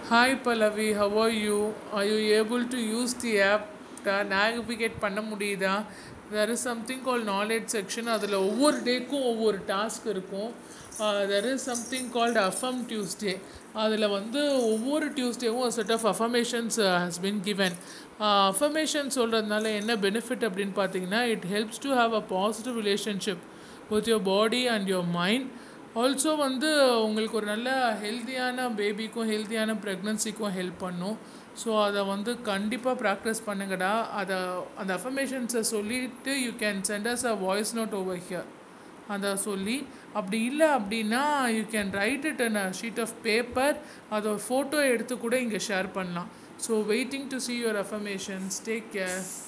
Hi Pallavi, how are you? Are you able to use the app? Navigate பண்ண முடியுதா there is something call knowledge section அதில் ஒவ்வொரு டேக்கும் ஒவ்வொரு task இருக்கும் there is something called affirm Tuesday அதில் வந்து ஒவ்வொரு டியூஸ்டேவும் set of affirmations has been given affirmation சொல்கிறதுனால என்ன பெனிஃபிட் அப்படின்னு பார்த்தீங்கன்னா it helps to have a positive relationship with your body and your mind also வந்து உங்களுக்கு ஒரு நல்ல ஹெல்த்தியான பேபிக்கும் ஹெல்த்தியான ப்ரெக்னன்சிக்கும் ஹெல்ப் பண்ணும் ஸோ அதை வந்து கண்டிப்பாக ப்ராக்டிஸ் பண்ணுங்கடா அதை அந்த அஃபர்மேஷன்ஸை சொல்லிவிட்டு you can send us a voice note over here அதை சொல்லி அப்படி இல்லை அப்படின்னா you can write it in a sheet of paper அதை ஃபோட்டோ எடுத்து கூட இங்கே ஷேர் பண்ணலாம் so waiting to see your affirmations take care